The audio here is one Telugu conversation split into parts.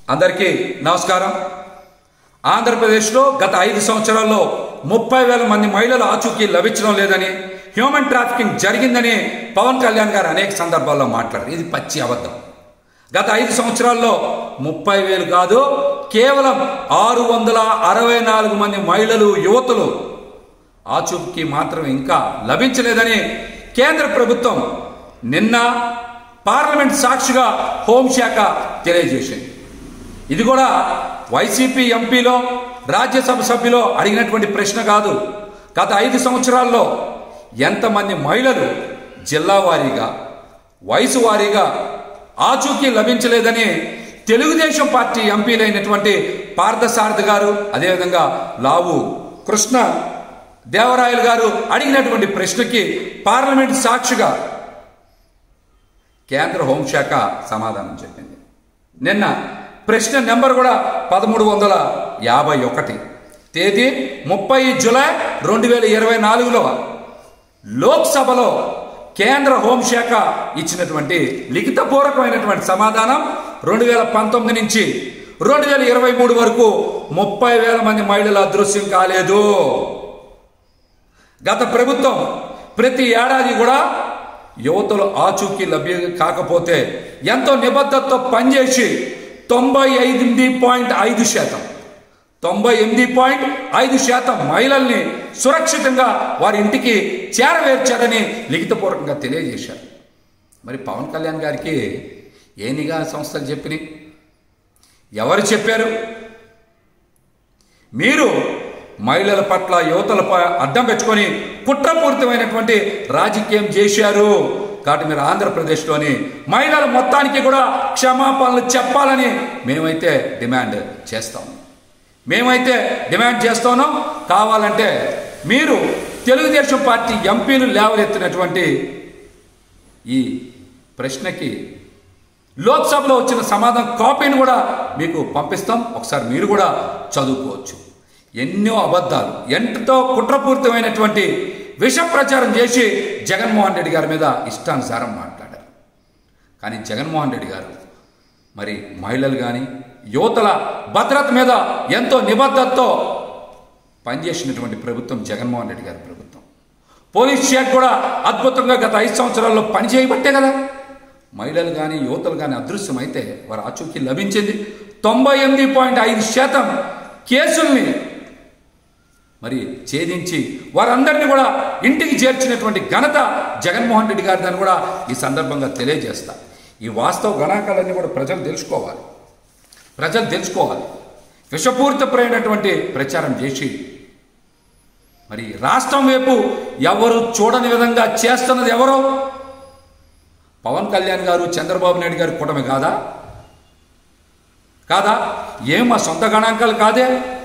అందరికీ నమస్కారం ఆంధ్రప్రదేశ్లో గత ఐదు సంవత్సరాల్లో ముప్పై వేల మంది మహిళల ఆచూకీ లభించడం లేదని హ్యూమన్ ట్రాఫికింగ్ జరిగిందని పవన్ కళ్యాణ్ గారు అనేక సందర్భాల్లో మాట్లాడారు ఇది పచ్చి అబద్ధం గత ఐదు సంవత్సరాల్లో ముప్పై వేలు కాదు కేవలం ఆరు వందల అరవై నాలుగు మంది మహిళలు యువతులు ఆచూకీ మాత్రం ఇంకా లభించలేదని కేంద్ర ప్రభుత్వం నిన్న పార్లమెంట్ సాక్షిగా హోంశాఖ తెలియజేసింది ఇది కూడా వైసీపీ ఎంపీలో రాజ్యసభ సభ్యులో అడిగినటువంటి ప్రశ్న కాదు గత ఐదు సంవత్సరాల్లో ఎంతమంది మహిళలు జిల్లా వారీగా వయసు వారీగా ఆచూకీ లభించలేదని తెలుగుదేశం పార్టీ ఎంపీలైనటువంటి పార్థసారథి గారు అదేవిధంగా లావు కృష్ణ దేవరాయలు గారు అడిగినటువంటి ప్రశ్నకి పార్లమెంట్ సాక్షిగా కేంద్ర హోంశాఖ సమాధానం చెప్పింది నిన్న ప్రశ్న నెంబర్ కూడా పదమూడు వందల యాభై ఒకటి తేదీ ముప్పై జులై రెండు వేల ఇరవై నాలుగులో లోక్సభలో కేంద్ర హోంశాఖ ఇచ్చినటువంటి లిఖితపూర్వకమైనటువంటి సమాధానం రెండు వేల పంతొమ్మిది నుంచి రెండు వేల ఇరవై మూడు వరకు ముప్పై వేల మంది మహిళల అదృశ్యం కాలేదు గత ప్రభుత్వం ప్రతి ఏడాది కూడా యువతలు ఆచూకీ లభ్యం కాకపోతే ఎంతో నిబద్ధతతో పనిచేసి తొంభై ఎనిమిది పాయింట్ ఐదు శాతం తొంభై ఎనిమిది పాయింట్ ఐదు శాతం మహిళల్ని సురక్షితంగా వారి ఇంటికి చేరవేర్చారని లిఖితపూర్వకంగా తెలియజేశారు మరి పవన్ కళ్యాణ్ గారికి ఏ నిఘా సంస్థలు చెప్పినాయి ఎవరు చెప్పారు మీరు మహిళల పట్ల యువతలపై అడ్డం పెట్టుకొని కుట్రపూరితమైనటువంటి రాజకీయం చేశారు కాబట్టి మీరు ఆంధ్రప్రదేశ్లోని మహిళల మొత్తానికి కూడా క్షమాపణలు చెప్పాలని మేమైతే డిమాండ్ చేస్తాం మేమైతే డిమాండ్ చేస్తానో కావాలంటే మీరు తెలుగుదేశం పార్టీ ఎంపీలు లేవనెత్తినటువంటి ఈ ప్రశ్నకి లోక్సభలో వచ్చిన సమాధానం కాపీని కూడా మీకు పంపిస్తాం ఒకసారి మీరు కూడా చదువుకోవచ్చు ఎన్నో అబద్ధాలు ఎంతతో కుట్రపూరితమైనటువంటి విష ప్రచారం చేసి జగన్మోహన్ రెడ్డి గారి మీద ఇష్టానుసారం మాట్లాడారు కానీ జగన్మోహన్ రెడ్డి గారు మరి మహిళలు కానీ యువతల భద్రత మీద ఎంతో నిబద్ధతతో పనిచేసినటువంటి ప్రభుత్వం జగన్మోహన్ రెడ్డి గారి ప్రభుత్వం పోలీస్ శాఖ కూడా అద్భుతంగా గత ఐదు సంవత్సరాల్లో పనిచేయబట్టే కదా మహిళలు కానీ యువతలు కానీ అదృశ్యమైతే వారి ఆచూకీ లభించింది తొంభై ఎనిమిది పాయింట్ ఐదు శాతం కేసుల్ని మరి ఛేదించి వారందరినీ కూడా ఇంటికి చేర్చినటువంటి ఘనత జగన్మోహన్ రెడ్డి గారిదని కూడా ఈ సందర్భంగా తెలియజేస్తా ఈ వాస్తవ గణాంకాలన్నీ కూడా ప్రజలు తెలుసుకోవాలి ప్రజలు తెలుసుకోవాలి విషపూరితమైనటువంటి ప్రచారం చేసి మరి రాష్ట్రం వైపు ఎవరు చూడని విధంగా చేస్తున్నది ఎవరో పవన్ కళ్యాణ్ గారు చంద్రబాబు నాయుడు గారు కూటమి కాదా కాదా ఏం మా సొంత గణాంకాలు కాదే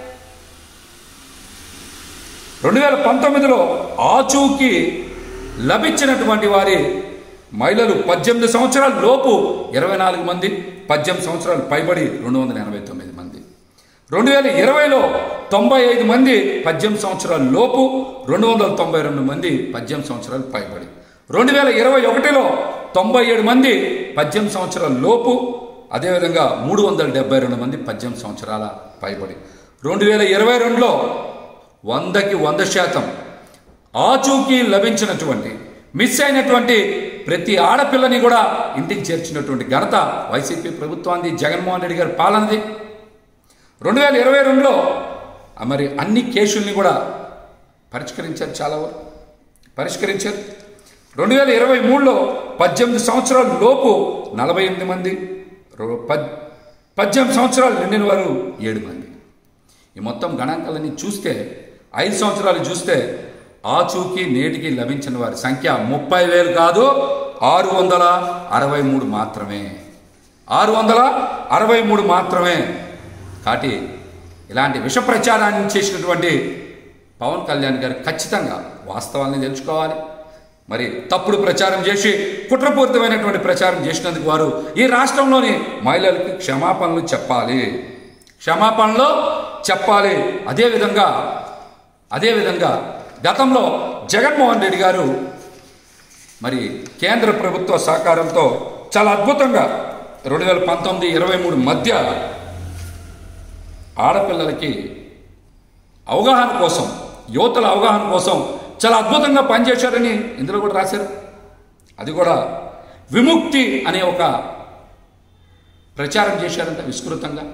రెండు వేల పంతొమ్మిదిలో ఆచూకీ లభించినటువంటి వారి మహిళలు పద్దెనిమిది సంవత్సరాల లోపు ఇరవై నాలుగు మంది పద్దెనిమిది సంవత్సరాలు పైబడి రెండు వందల ఎనభై తొమ్మిది మంది రెండు వేల ఇరవైలో తొంభై ఐదు మంది పద్దెనిమిది సంవత్సరాల లోపు రెండు వందల తొంభై రెండు మంది పద్దెనిమిది సంవత్సరాలు పైబడి రెండు వేల ఇరవై ఒకటిలో తొంభై ఏడు మంది పద్దెనిమిది సంవత్సరాల లోపు అదేవిధంగా మూడు వందల డెబ్బై రెండు మంది పద్దెనిమిది సంవత్సరాల పైబడి రెండు వేల ఇరవై రెండులో వందకి వంద శాతం ఆచూకీ లభించినటువంటి మిస్ అయినటువంటి ప్రతి ఆడపిల్లని కూడా ఇంటికి చేర్చినటువంటి ఘనత వైసీపీ ప్రభుత్వాన్ని జగన్మోహన్ రెడ్డి గారి పాలనది రెండు వేల ఇరవై రెండులో మరి అన్ని కేసుల్ని కూడా పరిష్కరించారు చాలా వరకు పరిష్కరించారు రెండు వేల ఇరవై మూడులో పద్దెనిమిది సంవత్సరాల లోపు నలభై ఎనిమిది మంది పద్ పద్దెనిమిది సంవత్సరాలు నిండిన వారు ఏడు మంది ఈ మొత్తం గణాంకాలన్నీ చూస్తే ఐదు సంవత్సరాలు చూస్తే ఆచూకీ నేటికి లభించిన వారి సంఖ్య ముప్పై వేలు కాదు ఆరు వందల అరవై మూడు మాత్రమే ఆరు వందల అరవై మూడు మాత్రమే కాబట్టి ఇలాంటి విష ప్రచారాన్ని చేసినటువంటి పవన్ కళ్యాణ్ గారు ఖచ్చితంగా వాస్తవాన్ని తెలుసుకోవాలి మరి తప్పుడు ప్రచారం చేసి కుట్రపూరితమైనటువంటి ప్రచారం చేసినందుకు వారు ఈ రాష్ట్రంలోని మహిళలకు క్షమాపణలు చెప్పాలి క్షమాపణలు చెప్పాలి అదేవిధంగా అదేవిధంగా గతంలో జగన్మోహన్ రెడ్డి గారు మరి కేంద్ర ప్రభుత్వ సహకారంతో చాలా అద్భుతంగా రెండు వేల పంతొమ్మిది ఇరవై మూడు మధ్య ఆడపిల్లలకి అవగాహన కోసం యువతల అవగాహన కోసం చాలా అద్భుతంగా పనిచేశారని ఇందులో కూడా రాశారు అది కూడా విముక్తి అనే ఒక ప్రచారం చేశారంట విస్తృతంగా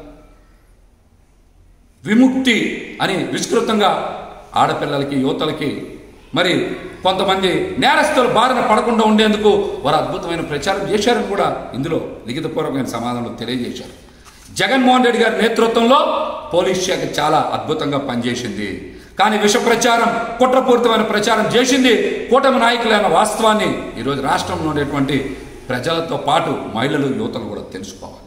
విముక్తి అని విస్తృతంగా ఆడపిల్లలకి యువతలకి మరి కొంతమంది నేరస్తులు బారిన పడకుండా ఉండేందుకు వారు అద్భుతమైన ప్రచారం చేశారని కూడా ఇందులో లిఖితపూర్వకమైన సమాధానంలో తెలియజేశారు జగన్మోహన్ రెడ్డి గారి నేతృత్వంలో పోలీస్ శాఖ చాలా అద్భుతంగా పనిచేసింది కానీ విష ప్రచారం కుట్రపూరితమైన ప్రచారం చేసింది కూటమి నాయకులైన వాస్తవాన్ని ఈరోజు రాష్ట్రంలో ఉండేటువంటి ప్రజలతో పాటు మహిళలు యువతలు కూడా తెలుసుకోవాలి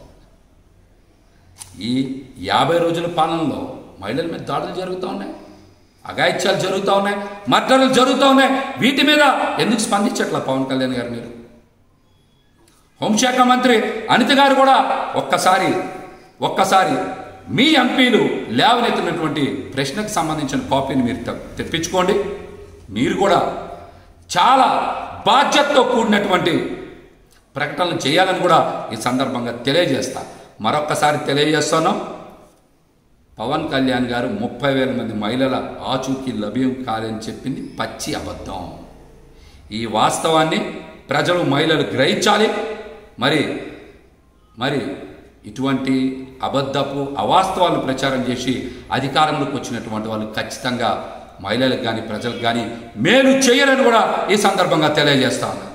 ఈ యాభై రోజుల పాలనలో మహిళల మీద దాడులు జరుగుతూ ఉన్నాయి అఘాయిత్యాలు జరుగుతూ ఉన్నాయి మర్డర్లు జరుగుతూ ఉన్నాయి వీటి మీద ఎందుకు స్పందించట్లా పవన్ కళ్యాణ్ గారు మీరు హోంశాఖ మంత్రి అనిత గారు కూడా ఒక్కసారి ఒక్కసారి మీ ఎంపీలు లేవనెత్తినటువంటి ప్రశ్నకు సంబంధించిన కాపీని మీరు తె- తెప్పించుకోండి మీరు కూడా చాలా బాధ్యతతో కూడినటువంటి ప్రకటనలు చేయాలని కూడా ఈ సందర్భంగా తెలియజేస్తా మరొక్కసారి తెలియజేస్తాను పవన్ కళ్యాణ్ గారు ముప్పై వేల మంది మహిళల ఆచూకీ లభ్యం కాదని చెప్పింది పచ్చి అబద్ధం ఈ వాస్తవాన్ని ప్రజలు మహిళలు గ్రహించాలి మరి మరి ఇటువంటి అబద్ధపు అవాస్తవాలను ప్రచారం చేసి అధికారంలోకి వచ్చినటువంటి వాళ్ళు ఖచ్చితంగా మహిళలకు కానీ ప్రజలకు కానీ మేలు చేయరని కూడా ఈ సందర్భంగా తెలియజేస్తా ఉన్నాను